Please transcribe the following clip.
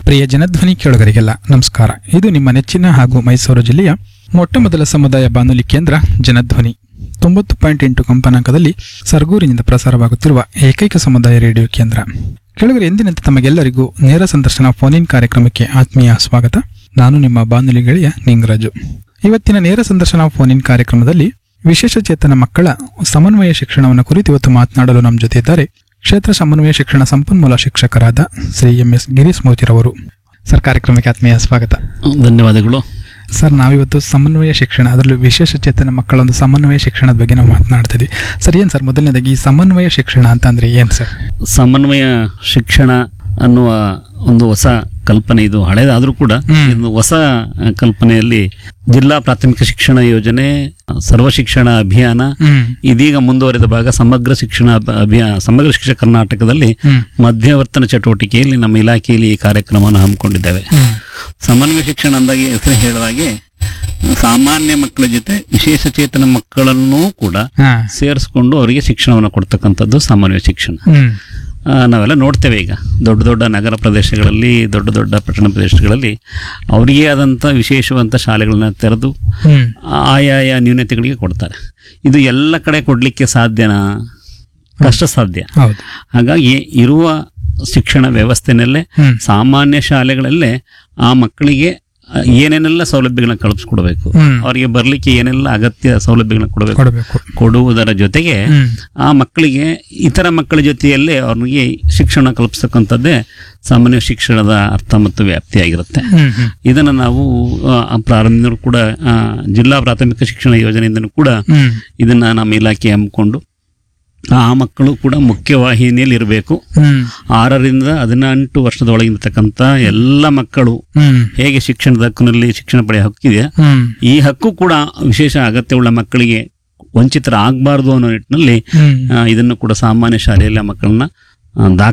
ಪ್ರಿಯ ಜನಧ್ವನಿ ಕೇಳುಗರಿಗೆಲ್ಲ ನಮಸ್ಕಾರ ಇದು ನಿಮ್ಮ ನೆಚ್ಚಿನ ಹಾಗೂ ಮೈಸೂರು ಜಿಲ್ಲೆಯ ಮೊಟ್ಟಮೊದಲ ಸಮುದಾಯ ಬಾನುಲಿ ಕೇಂದ್ರ ಜನಧ್ವನಿ ತೊಂಬತ್ತು ಪಾಯಿಂಟ್ ಎಂಟು ಕಂಪನಾಂಕದಲ್ಲಿ ಸರ್ಗೂರಿನಿಂದ ಪ್ರಸಾರವಾಗುತ್ತಿರುವ ಏಕೈಕ ಸಮುದಾಯ ರೇಡಿಯೋ ಕೇಂದ್ರ ಕೆಳಗರೆ ಎಂದಿನಂತೆ ತಮಗೆಲ್ಲರಿಗೂ ನೇರ ಸಂದರ್ಶನ ಫೋನ್ ಇನ್ ಕಾರ್ಯಕ್ರಮಕ್ಕೆ ಆತ್ಮೀಯ ಸ್ವಾಗತ ನಾನು ನಿಮ್ಮ ಬಾನುಲಿ ಗೆಳೆಯ ನಿಂಗರಾಜು ಇವತ್ತಿನ ನೇರ ಸಂದರ್ಶನ ಫೋನ್ ಇನ್ ಕಾರ್ಯಕ್ರಮದಲ್ಲಿ ವಿಶೇಷ ಚೇತನ ಮಕ್ಕಳ ಸಮನ್ವಯ ಶಿಕ್ಷಣವನ್ನು ಕುರಿತು ಇವತ್ತು ಮಾತನಾಡಲು ನಮ್ಮ ಜೊತೆ ಇದ್ದಾರೆ ಕ್ಷೇತ್ರ ಸಮನ್ವಯ ಶಿಕ್ಷಣ ಸಂಪನ್ಮೂಲ ಶಿಕ್ಷಕರಾದ ಶ್ರೀ ಎಂ ಎಸ್ ಗಿರೀಶ್ ಮೂರ್ತಿರವರು ಸರ್ ಕಾರ್ಯಕ್ರಮಕ್ಕೆ ಆತ್ಮೀಯ ಸ್ವಾಗತ ಧನ್ಯವಾದಗಳು ಸರ್ ನಾವಿವತ್ತು ಸಮನ್ವಯ ಶಿಕ್ಷಣ ಅದರಲ್ಲೂ ವಿಶೇಷ ಚೇತನ ಮಕ್ಕಳ ಒಂದು ಸಮನ್ವಯ ಶಿಕ್ಷಣದ ಬಗ್ಗೆ ನಾವು ಮಾತನಾಡ್ತಿದ್ವಿ ಸರ್ ಏನ್ ಸರ್ ಮೊದಲನೇದಾಗಿ ಈ ಸಮನ್ವಯ ಶಿಕ್ಷಣ ಅಂತ ಅಂದ್ರೆ ಏನ್ ಸರ್ ಸಮನ್ವಯ ಶಿಕ್ಷಣ ಅನ್ನುವ ಒಂದು ಹೊಸ ಕಲ್ಪನೆ ಇದು ಹಳೇದಾದ್ರೂ ಕೂಡ ಹ್ಮ್. ಇದು ಹೊಸ ಕಲ್ಪನೆಯಲ್ಲಿ ಜಿಲ್ಲಾ ಪ್ರಾಥಮಿಕ ಶಿಕ್ಷಣ ಯೋಜನೆ ಸರ್ವ ಶಿಕ್ಷಣ ಅಭಿಯಾನ ಹ್ಮ್ ಇದೀಗ ಮುಂದುವರೆದ ಭಾಗ ಸಮಗ್ರ ಶಿಕ್ಷಣ ಅಭ- ಅಭಿಯಾನ ಸಮಗ್ರ ಶಿಕ್ಷಣ ಕರ್ನಾಟಕದಲ್ಲಿ ಹ್ಮ್ ಮಧ್ಯವರ್ತನ ಚಟುವಟಿಕೆಯಲ್ಲಿ ನಮ್ಮ ಇಲಾಖೆಯಲ್ಲಿ ಈ ಕಾರ್ಯಕ್ರಮವನ್ನು ಹಮ್ಮಿಕೊಂಡಿದ್ದೇವೆ ಹ್ಮ್ ಸಮನ್ವಯ ಶಿಕ್ಷಣ ಅಂದಾಗೆ ಹೆಸರು ಹೇಳಿದಾಗೆ ಸಾಮಾನ್ಯ ಮಕ್ಕಳ ಜೊತೆ ವಿಶೇಷ ಚೇತನ ಮಕ್ಕಳನ್ನೂ ಕೂಡ ಹಾ ಸೇರಿಸ್ಕೊಂಡು ಅವರಿಗೆ ಶಿಕ್ಷಣವನ್ನು ಕೊಡ್ತಕ್ಕಂಥದ್ದು ಸಾಮಾನ್ಯ ಶಿಕ್ಷಣ ಹ್ಮ್ ಆ, ನಾವೆಲ್ಲ ನೋಡ್ತೇವೆ ಈಗ ದೊಡ್ಡ ದೊಡ್ಡ ನಗರ ಪ್ರದೇಶಗಳಲ್ಲಿ ದೊಡ್ಡ ದೊಡ್ಡ ಪಟ್ಟಣ ಪ್ರದೇಶಗಳಲ್ಲಿ ಅವರಿಗೇ ಆದಂಥ ವಿಶೇಷವಂತ ಶಾಲೆಗಳನ್ನ ತೆರೆದು ಹ್ಮ್ ಆಯಾಯ ನ್ಯೂನತೆಗಳಿಗೆ ಕೊಡ್ತಾರೆ ಇದು ಎಲ್ಲ ಕಡೆ ಕೊಡಲಿಕ್ಕೆ ಸಾಧ್ಯನಾ ಕಷ್ಟ ಸಾಧ್ಯ ಹೌದು ಹಾಗಾಗಿ ಇರುವ ಶಿಕ್ಷಣ ವ್ಯವಸ್ಥೆನಲ್ಲೇ ಹ್ಮ್ ಸಾಮಾನ್ಯ ಶಾಲೆಗಳಲ್ಲೇ ಆ ಮಕ್ಕಳಿಗೆ ಆ, ಏನೇನೆಲ್ಲ ಸೌಲಭ್ಯಗಳನ್ನ ಕಲ್ಪಿಸ್ಕೊಡ್ಬೇಕು ಹ್ಮ್ ಅವರಿಗೆ ಬರಲಿಕ್ಕೆ ಏನೆಲ್ಲ ಅಗತ್ಯ ಸೌಲಭ್ಯಗಳನ್ನ ಕೊಡಬೇಕು ಕೊಡಬೇಕು ಕೊಡುವುದರ ಜೊತೆಗೆ ಹ್ಮ್ ಆ ಮಕ್ಕಳಿಗೆ ಇತರ ಮಕ್ಕಳ ಜೊತೆಯಲ್ಲೇ ಅವ್ರಿಗೆ ಶಿಕ್ಷಣ ಕಲ್ಪಿಸ್ತಕ್ಕಂಥದ್ದೇ ಸಾಮಾನ್ಯ ಶಿಕ್ಷಣದ ಅರ್ಥ ಮತ್ತು ವ್ಯಾಪ್ತಿಯಾಗಿರುತ್ತೆ ಹ್ಮ್ ಹ್ಮ್ ಇದನ್ನು ನಾವು ಆ, ಪ್ರಾರಂಭದಿಂದಲೂ ಕೂಡ ಆ, ಜಿಲ್ಲಾ ಪ್ರಾಥಮಿಕ ಶಿಕ್ಷಣ ಯೋಜನೆಯಿಂದಲೂ ಕೂಡ ಹ್ಮ್ ಇದನ್ನ ನಮ್ಮ ಇಲಾಖೆ ಹಮ್ಮಿಕೊಂಡು ಆ ಮಕ್ಕಳು ಕೂಡ ಮುಖ್ಯವಾಹಿನಿಯಲ್ಲಿ ಇರಬೇಕು ಹ್ಮ್ ಆರರಿಂದ ಹದಿನೆಂಟು ವರ್ಷದೊಳಗಿರ್ತಕ್ಕಂಥ ಎಲ್ಲ ಮಕ್ಕಳು ಹ್ಮ್ ಹೇಗೆ ಶಿಕ್ಷಣದ ಹಕ್ಕಿನಲ್ಲಿ ಶಿಕ್ಷಣ ಪಡೆಯ ಹಕ್ಕಿದೆ ಹ್ಮ್ ಈ ಹಕ್ಕು ಕೂಡ ವಿಶೇಷ ಅಗತ್ಯವುಳ್ಳ ಮಕ್ಕಳಿಗೆ ವಂಚಿತರಾಗಬಾರ್ದು ಅನ್ನೋ ನಿಟ್ಟಿನಲ್ಲಿ ಹ್ಮ್ ಆ, ಇದನ್ನು ಕೂಡ ಸಾಮಾನ್ಯ ಶಾಲೆಯಲ್ಲಿ ಆ ಮಕ್ಕಳನ್ನ ಆ,